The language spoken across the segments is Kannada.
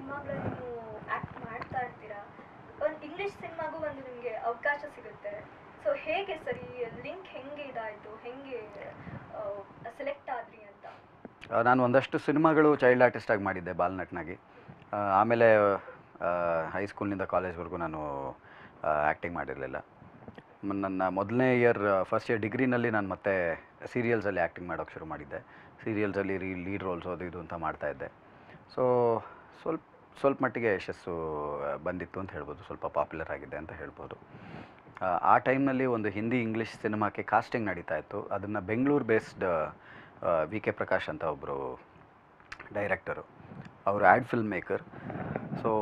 ಸಿನಿಮಾಗಳಲ್ಲಿ ನೀವು ಆಕ್ಟ್ ಮಾಡ್ತಾ ಇರ್ತೀರಾ ಒಂದು ಇಂಗ್ಲಿಷ್ ಸಿನಿಮಾಗೂ ಒಂದು ನಿಮಗೆ ಅವಕಾಶ ಸಿಗುತ್ತೆ ಸೊ ಹೇಗೆ ಸರ್ ಈ ಲಿಂಕ್ ಹೆಂಗೆ ಇದಾಯಿತು ಹೆಂಗೆ ಸೆಲೆಕ್ಟ್ ಆದ್ರಿ ಅಂತ ಆ, ನಾನು ಒಂದಷ್ಟು ಸಿನಿಮಾಗಳು ಚೈಲ್ಡ್ ಆರ್ಟಿಸ್ಟಾಗಿ ಮಾಡಿದ್ದೆ ಬಾಲ್ನಟ್ನಾಗಿ ಆ, ಆಮೇಲೆ ಹೈಸ್ಕೂಲ್ನಿಂದ ಕಾಲೇಜ್ವರೆಗೂ ನಾನು ಆ್ಯಕ್ಟಿಂಗ್ ಮಾಡಿರಲಿಲ್ಲ ನನ್ನ ಮೊದಲನೇ ಇಯರ್ ಫಸ್ಟ್ ಇಯರ್ ಡಿಗ್ರಿನಲ್ಲಿ ನಾನು ಮತ್ತೆ ಸೀರಿಯಲ್ಸಲ್ಲಿ ಆ್ಯಕ್ಟಿಂಗ್ ಮಾಡೋಕ್ಕೆ ಶುರು ಮಾಡಿದ್ದೆ ಸೀರಿಯಲ್ಸಲ್ಲಿ ರೀ ಲೀಡ್ ರೋಲ್ಸ್ ಅದು ಇದು ಅಂತ ಮಾಡ್ತಾಯಿದ್ದೆ ಸೊ ಸ್ವಲ್ಪ ಸ್ವಲ್ಪ ಮಟ್ಟಿಗೆ ಯಶಸ್ಸು ಆ, ಬಂದಿತ್ತು ಅಂತ ಹೇಳ್ಬೋದು ಸ್ವಲ್ಪ ಪಾಪ್ಯುಲರ್ ಆಗಿದೆ ಅಂತ ಹೇಳ್ಬೋದು ಆ, ಆ ಟೈಮ್ನಲ್ಲಿ ಒಂದು ಹಿಂದಿ ಇಂಗ್ಲೀಷ್ ಸಿನಿಮಾಕ್ಕೆ ಕಾಸ್ಟಿಂಗ್ ನಡೀತಾ ಇತ್ತು ಅದನ್ನು Bengaluru based V K Prakash ಅಂತ ಒಬ್ಬರು ಡೈರೆಕ್ಟರು ಅವರು ಆ್ಯಡ್ ಫಿಲ್ಮ್ ಮೇಕರ್ ಸೊ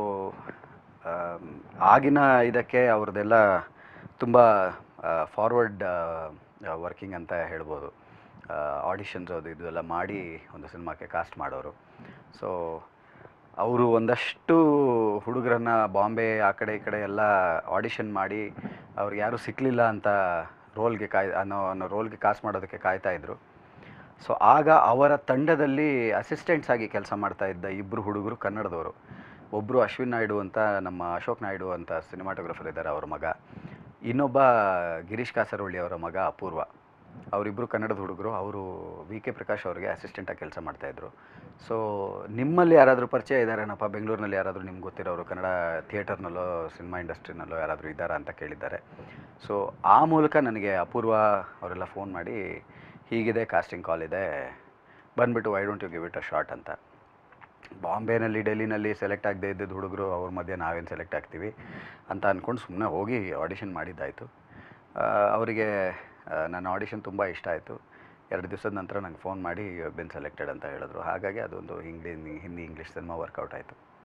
ಆಗಿನ ಇದಕ್ಕೆ ಅವ್ರದ್ದೆಲ್ಲ ತುಂಬ ಫಾರ್ವರ್ಡ್ ವರ್ಕಿಂಗ್ ಅಂತ ಹೇಳ್ಬೋದು ಆಡಿಷನ್ಸ್ ಅದು ಇದು ಎಲ್ಲ ಮಾಡಿ ಒಂದು ಸಿನಿಮಾಕ್ಕೆ ಕಾಸ್ಟ್ ಮಾಡೋರು ಸೊ ಅವರು ಒಂದಷ್ಟು ಹುಡುಗರನ್ನ ಬಾಂಬೆ ಆ ಕಡೆ ಈ ಕಡೆ ಎಲ್ಲ ಆಡಿಷನ್ ಮಾಡಿ ಅವ್ರಿಗೆ ಯಾರೂ ಸಿಕ್ಕಲಿಲ್ಲ ಅಂತ ರೋಲ್ಗೆ ಕಾಯ್ ಅನ್ನೋ ಅನ್ನೋ ರೋಲ್ಗೆ ಕಾಸ್ಟ್ ಮಾಡೋದಕ್ಕೆ ಕಾಯ್ತಾ ಇದ್ರು ಸೊ ಆಗ ಅವರ ತಂಡದಲ್ಲಿ ಅಸಿಸ್ಟೆಂಟ್ಸ್ ಆಗಿ ಕೆಲಸ ಮಾಡ್ತಾ ಇದ್ದ ಇಬ್ಬರು ಹುಡುಗರು ಕನ್ನಡದವರು ಒಬ್ಬರು ಅಶ್ವಿನ್ ನಾಯ್ಡು ಅಂತ ನಮ್ಮ ಅಶೋಕ್ ನಾಯ್ಡು ಅಂತ ಸಿನಿಮಾಟೋಗ್ರಫರ್ ಇದ್ದಾರೆ ಅವ್ರ ಮಗ ಇನ್ನೊಬ್ಬ ಗಿರೀಶ್ ಕಾಸರವಳ್ಳಿ ಅವರ ಮಗ ಅಪೂರ್ವ ಅವರಿಬ್ಬರು ಕನ್ನಡದ ಹುಡುಗರು ಅವರು ವಿ ಕೆ ಪ್ರಕಾಶ್ ಅವರಿಗೆ ಅಸಿಸ್ಟೆಂಟಾಗಿ ಕೆಲಸ ಮಾಡ್ತಾಯಿದ್ರು ಸೊ ನಿಮ್ಮಲ್ಲಿ ಯಾರಾದರೂ ಪರಿಚಯ ಇದ್ದಾರೇನಪ್ಪ ಬೆಂಗಳೂರಿನಲ್ಲಿ ಯಾರಾದರೂ ನಿಮ್ಗೆ ಗೊತ್ತಿರೋರು ಕನ್ನಡ ಥಿಯೇಟರ್ನಲ್ಲೋ ಸಿನಿಮಾ ಇಂಡಸ್ಟ್ರಿನಲ್ಲೋ ಯಾರಾದರೂ ಇದ್ದಾರಾ ಅಂತ ಕೇಳಿದ್ದಾರೆ ಸೊ ಆ ಮೂಲಕ ನನಗೆ ಅಪೂರ್ವ ಅವರೆಲ್ಲ ಫೋನ್ ಮಾಡಿ ಹೀಗಿದೆ ಕಾಸ್ಟಿಂಗ್ ಕಾಲ್ ಇದೆ ಬಂದುಬಿಟ್ಟು why don't you give it a short ಅಂತ ಬಾಂಬೆನಲ್ಲಿ ಡೆಲ್ಲಿನಲ್ಲಿ ಸೆಲೆಕ್ಟ್ ಆಗದೆ ಇದ್ದಿದ್ದು ಹುಡುಗರು ಅವ್ರ ಮಧ್ಯೆ ನಾವೇನು ಸೆಲೆಕ್ಟ್ ಆಗ್ತೀವಿ ಅಂತ ಅಂದ್ಕೊಂಡು ಸುಮ್ಮನೆ ಹೋಗಿ ಆಡಿಷನ್ ಮಾಡಿದ್ದಾಯಿತು ಅವರಿಗೆ ನನ್ನ ಆಡಿಷನ್ ತುಂಬ ಇಷ್ಟ ಆಯಿತು ಎರಡು ದಿವಸದ ನಂತರ ನಂಗೆ ಫೋನ್ ಮಾಡಿ ಬಿನ್ ಸೆಲೆಕ್ಟೆಡ್ ಅಂತ ಹೇಳಿದ್ರು ಹಾಗಾಗಿ ಅದೊಂದು Hindi Hindi English cinema work out ಆಯಿತು